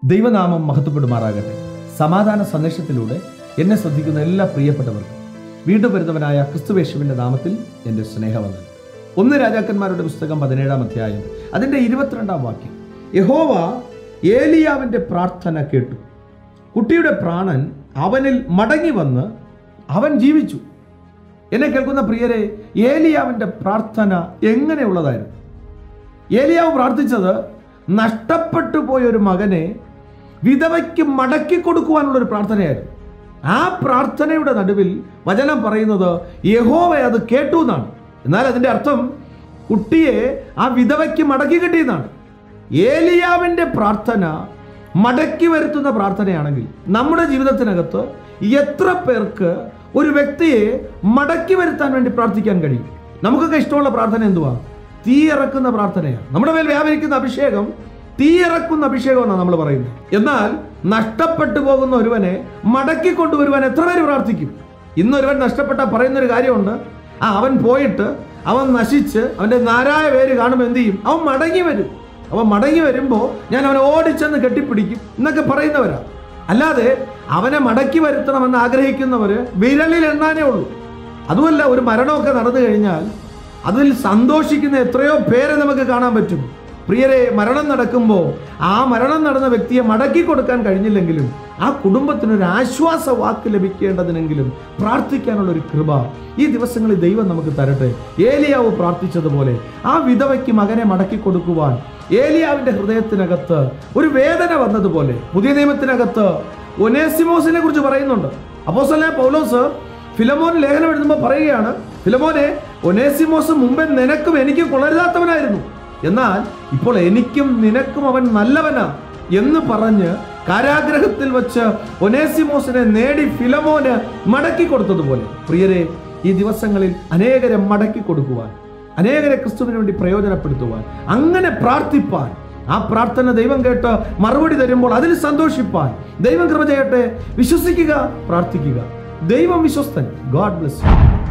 ദൈവനാമം മഹത്വപ്പെടുമാറാകട്ടെ സമാധാന സന്ദേശത്തിലൂടെ എന്നെ ശ്രദ്ധിക്കുന്ന എല്ലാ പ്രിയപ്പെട്ടവർക്കും വീണ്ടും വരുന്നവനായ ക്രിസ്തുവേശുവിന്റെ നാമത്തിൽ എൻ്റെ സ്നേഹവന്ദനം ഒന്ന് രാജാക്കന്മാരുടെ പുസ്തകം പതിനേഴാം അധ്യായം അതിൻ്റെ ഇരുപത്തിരണ്ടാം വാക്യം യഹോവ ഏലിയാവിൻ്റെ പ്രാർത്ഥന കേട്ടു കുട്ടിയുടെ പ്രാണൻ അവനിൽ മടങ്ങി വന്ന് അവൻ ജീവിച്ചു എന്നെ കേൾക്കുന്ന പ്രിയരെ ഏലിയാവിൻ്റെ പ്രാർത്ഥന എങ്ങനെയുള്ളതായിരുന്നു ഏലിയാവ് പ്രാർത്ഥിച്ചത് നഷ്ടപ്പെട്ടു പോയ ഒരു മകനെ വിധവയ്ക്ക് മടക്കി കൊടുക്കുവാനുള്ള ഒരു പ്രാർത്ഥനയായിരുന്നു ആ പ്രാർത്ഥനയുടെ നടുവിൽ വചനം പറയുന്നത് യഹോവ അത് കേട്ടു എന്നാണ് എന്നാൽ അതിൻ്റെ അർത്ഥം കുട്ടിയെ ആ വിധവയ്ക്ക് മടക്കി കിട്ടിയെന്നാണ് ഏലിയാവിൻ്റെ പ്രാർത്ഥന മടക്കി വരുത്തുന്ന പ്രാർത്ഥനയാണെങ്കിൽ നമ്മുടെ ജീവിതത്തിനകത്ത് എത്ര പേർക്ക് ഒരു വ്യക്തിയെ മടക്കി വരുത്താൻ വേണ്ടി പ്രാർത്ഥിക്കാൻ കഴിയും നമുക്കൊക്കെ ഇഷ്ടമുള്ള പ്രാർത്ഥന എന്തുവാ തീ ഇറക്കുന്ന പ്രാർത്ഥനയാണ് നമ്മുടെ മേൽ വ്യാപരിക്കുന്ന അഭിഷേകം തീ ഇറക്കുന്ന അഭിഷേകം എന്നാണ് നമ്മൾ പറയുന്നത് എന്നാൽ നഷ്ടപ്പെട്ടു പോകുന്ന ഒരുവനെ മടക്കി കൊണ്ടുവരുവാൻ എത്ര പേര് പ്രാർത്ഥിക്കും ഇന്നൊരുവൻ നഷ്ടപ്പെട്ട പറയുന്ന ഒരു കാര്യമുണ്ട് ആ അവൻ പോയിട്ട് അവൻ നശിച്ച് അവൻ്റെ നാരായ പേര് കാണുമ്പോൾ എന്ത് ചെയ്യും അവൻ മടങ്ങി വരും അവൻ മടങ്ങി വരുമ്പോൾ ഞാൻ അവനെ ഓടിച്ചെന്ന് കെട്ടിപ്പിടിക്കും എന്നൊക്കെ പറയുന്നവരാ അല്ലാതെ അവനെ മടക്കി വരുത്തണമെന്ന് ആഗ്രഹിക്കുന്നവർ വിരലിൽ എണ്ണാനേ ഉള്ളൂ അതുമല്ല ഒരു മരണമൊക്കെ നടന്നു കഴിഞ്ഞാൽ അതിൽ സന്തോഷിക്കുന്ന എത്രയോ പേരെ നമുക്ക് കാണാൻ പറ്റും പ്രിയരെ മരണം നടക്കുമ്പോൾ ആ മരണം നടന്ന വ്യക്തിയെ മടക്കി കൊടുക്കാൻ കഴിഞ്ഞില്ലെങ്കിലും ആ കുടുംബത്തിനൊരു ആശ്വാസ വാക്ക് ലഭിക്കേണ്ടതിനെങ്കിലും പ്രാർത്ഥിക്കാനുള്ള ഒരു കൃപ ഈ ദിവസങ്ങളിൽ ദൈവം നമുക്ക് തരട്ടെ ഏലിയാവ് പ്രാർത്ഥിച്ചതുപോലെ ആ വിധവയ്ക്ക് മകനെ മടക്കി കൊടുക്കുവാൻ ഏലിയാവിന്റെ ഹൃദയത്തിനകത്ത് ഒരു വേദന വന്നതുപോലെ പുതിയ നിയമത്തിനകത്ത് ഒനേസിമോസിനെ കുറിച്ച് പറയുന്നുണ്ട് അപ്പോസ്തലനായ പൗലോസ് ഫിലമോൻ ലേഖനം എഴുതുമ്പോൾ പറയുകയാണ് ഫിലമോനെ ഒനേസിമോസ് മുമ്പേ നിനക്കും എനിക്കും കൊള്ളരുതാത്തവനായിരുന്നു എന്നാൽ ഇപ്പോൾ എനിക്കും നിനക്കും അവൻ നല്ലവനാ എന്ന് പറഞ്ഞ് കാരാഗ്രഹത്തിൽ വെച്ച് ഒനേസിമോസിനെ നേടി ഫിലമോന് മടക്കി കൊടുത്തതുപോലെ പ്രിയരെ ഈ ദിവസങ്ങളിൽ അനേകരെ മടക്കി കൊടുക്കുവാൻ അനേകരെ ക്രിസ്തുവിന് വേണ്ടി പ്രയോജനപ്പെടുത്തുവാൻ അങ്ങനെ പ്രാർത്ഥിപ്പാൻ ആ പ്രാർത്ഥന ദൈവം കേട്ട് മറുപടി തരുമ്പോൾ അതിൽ സന്തോഷിപ്പാൻ ദൈവം കൃപ ചെയ്യട്ടെ വിശ്വസിക്കുക പ്രാർത്ഥിക്കുക ദൈവം വിശ്വസ്തൻ ഗോഡ് ബ്ലസ് യു